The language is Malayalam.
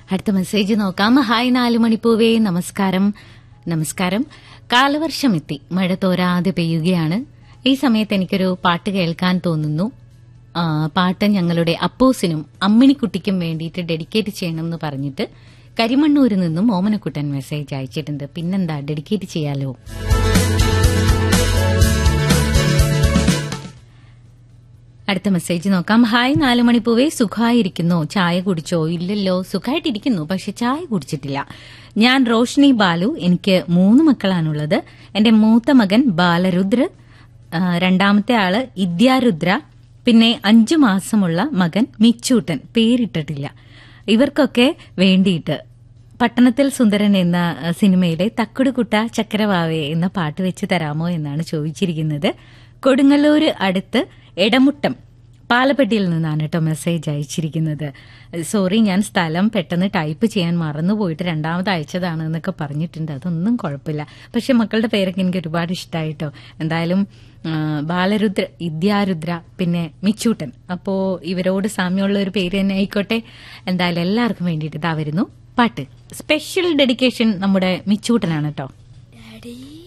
അടുത്ത മെസ്സേജ് നോക്കാം ഹായ് നാലു മണിപ്പൂവേ നമസ്കാരം നമസ്കാരം കാലവർഷം എത്തി മഴ തോരാതെ പെയ്യുകയാണ് ഈ സമയത്ത് എനിക്കൊരു പാട്ട് കേൾക്കാൻ തോന്നുന്നു ആ, പാട്ട് ഞങ്ങളുടെ അപ്പോസിനും അമ്മിണിക്കുട്ടിക്കും വേണ്ടിയിട്ട് ഡെഡിക്കേറ്റ് ചെയ്യണം എന്ന് പറഞ്ഞിട്ട് കരിമണ്ണൂരിൽ നിന്നും ഓമനക്കുട്ടൻ മെസ്സേജ് അയച്ചിട്ടുണ്ട് പിന്നെന്താ ഡെഡിക്കേറ്റ് ചെയ്യാലോ അടുത്ത മെസ്സേജ് നോക്കാം ഹായ് നാലു മണിപ്പൂവേ സുഖമായിരിക്കുന്നോ ചായ കുടിച്ചോ ഇല്ലല്ലോ സുഖമായിട്ടിരിക്കുന്നു പക്ഷെ ചായ കുടിച്ചിട്ടില്ല ഞാൻ റോഷ്നി ബാലു എനിക്ക് മൂന്ന് മക്കളാണുള്ളത് എന്റെ മൂത്ത മകൻ ബാലരുദ്ര ആ, രണ്ടാമത്തെ ആള് ഇദ്യാരുദ്ര പിന്നെ അഞ്ചു മാസമുള്ള മകൻ മിച്ചൂട്ടൻ പേരിട്ടിട്ടില്ല ഇവർക്കൊക്കെ വേണ്ടിയിട്ട് പട്ടണത്തിൽ സുന്ദരൻ എന്ന അഹ്, സിനിമയിലെ തക്കുടുകുട്ട ചക്കരവാവേ എന്ന പാട്ട് വെച്ച് തരാമോ എന്നാണ് ചോദിച്ചിരിക്കുന്നത് കൊടുങ്ങല്ലൂര് അടുത്ത് എടമുട്ടം പാലപ്പെട്ടിയിൽ നിന്നാണ് കേട്ടോ മെസ്സേജ് അയച്ചിരിക്കുന്നത് സോറി ഞാൻ സ്ഥലം പെട്ടെന്ന് ടൈപ്പ് ചെയ്യാൻ മറന്നുപോയിട്ട് രണ്ടാമത് അയച്ചതാണ് എന്നൊക്കെ പറഞ്ഞിട്ടുണ്ട് അതൊന്നും കുഴപ്പമില്ല പക്ഷെ മക്കളുടെ പേരൊക്കെ എനിക്ക് ഒരുപാട് ഇഷ്ടമായിട്ടോ എന്തായാലും ആ, ബാലരുദ്ര വിദ്യാരുദ്ര പിന്നെ മിച്ചൂട്ടൻ അപ്പോ ഇവരോട് സാമ്യമുള്ള ഒരു പേര് തന്നെ ആയിക്കോട്ടെ എന്തായാലും എല്ലാവർക്കും വേണ്ടിയിട്ട് ഇതാ വരുന്നു പാട്ട് സ്പെഷ്യൽ ഡെഡിക്കേഷൻ നമ്മുടെ മിച്ചൂട്ടനാണ് കേട്ടോ ഡാഡി